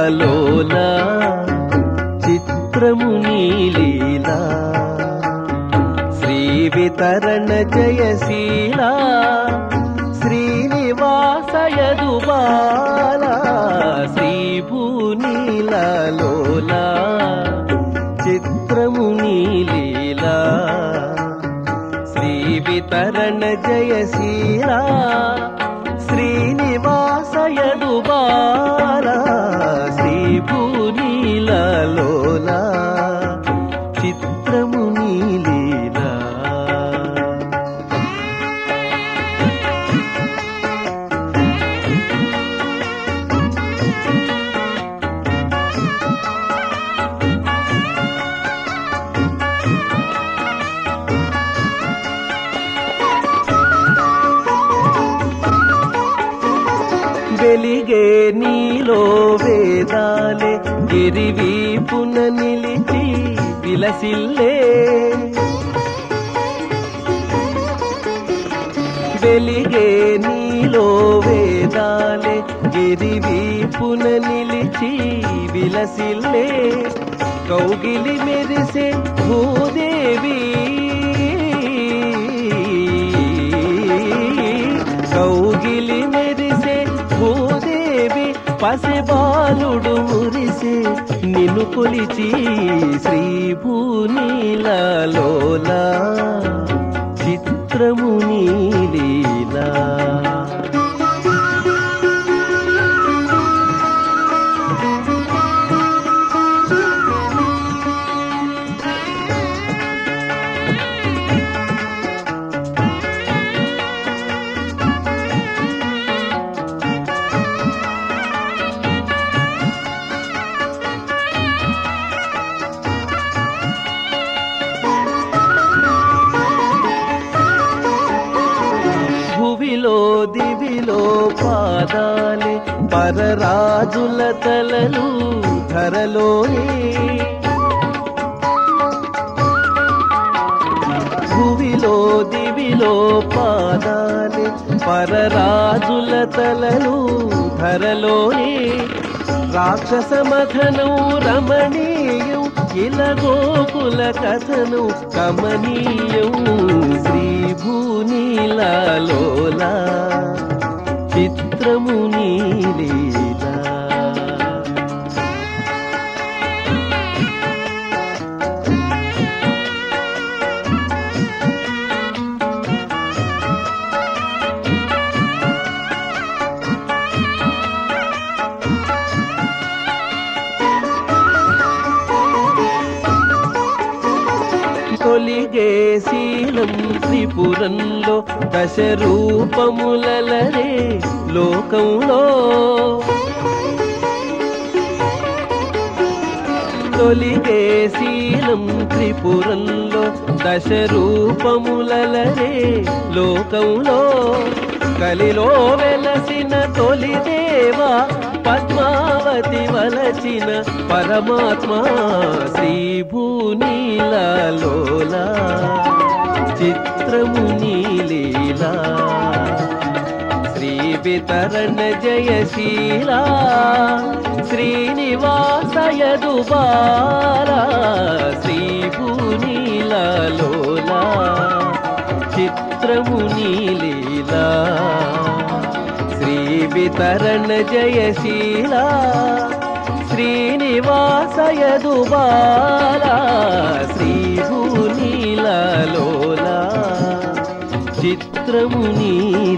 నీలలోలా చిత్రము నీలీలా శ్రీ వితరణ జయశీలా శ్రీనివాసయదు బాల శ్రీ భూనీలలోలా చిత్రము నీలీలా శ్రీ వితరణ జయశీలా శ్రీనివాసయదు బాల శ్రీ భూనీలలోలా చిత్రము నీలీలా వెలిగే నీలో వేదాలే గిరివీపున నిలిచి విలసిల్లే వెలిగే నీలో వేదాలే గిరివీపున నిలిచి విలసిల్లే కౌగిలి మెరిసే భూదేవి కౌగిలి మెరిసే భూదేవి పసిబాలుడు మురిసే నిన్ను కొలిచి శ్రీ భూనీలలోలా చిత్రము నీలీలా భువిలో దివిలో పాదాలే పరరాజుల తలలు ధరలోనే భువిలో దివిలో పాదాలే పరరాజుల తలలు ధరలోనే రాక్షస మథనం రమణీయం ఇలా గోకుల కథను కమనీయం శ్రీ భూనీలలోలా చిత్రము నీలీలా తొలిగే శీలం త్రిపురంలో దశ రూపములలరే లోకంలో తొలిగే శీలం త్రిపురంలో దశ రూపములలరే లోకంలో కలిలో వెలసిన తొలి దేవా పద్మావతి వలచిన పరమాత్మ శ్రీ భూనీలలోలా చిత్రము నీలీలా శ్రీ వితరణ జయశీలా శ్రీనివాసయదు బాల శ్రీ భూనీలలోలా చిత్రము నీలీలా శ్రీ వితరణ జయశీలా శ్రీనివాసయదు బాల శ్రీ భూనీలలోలా చిత్రము నీ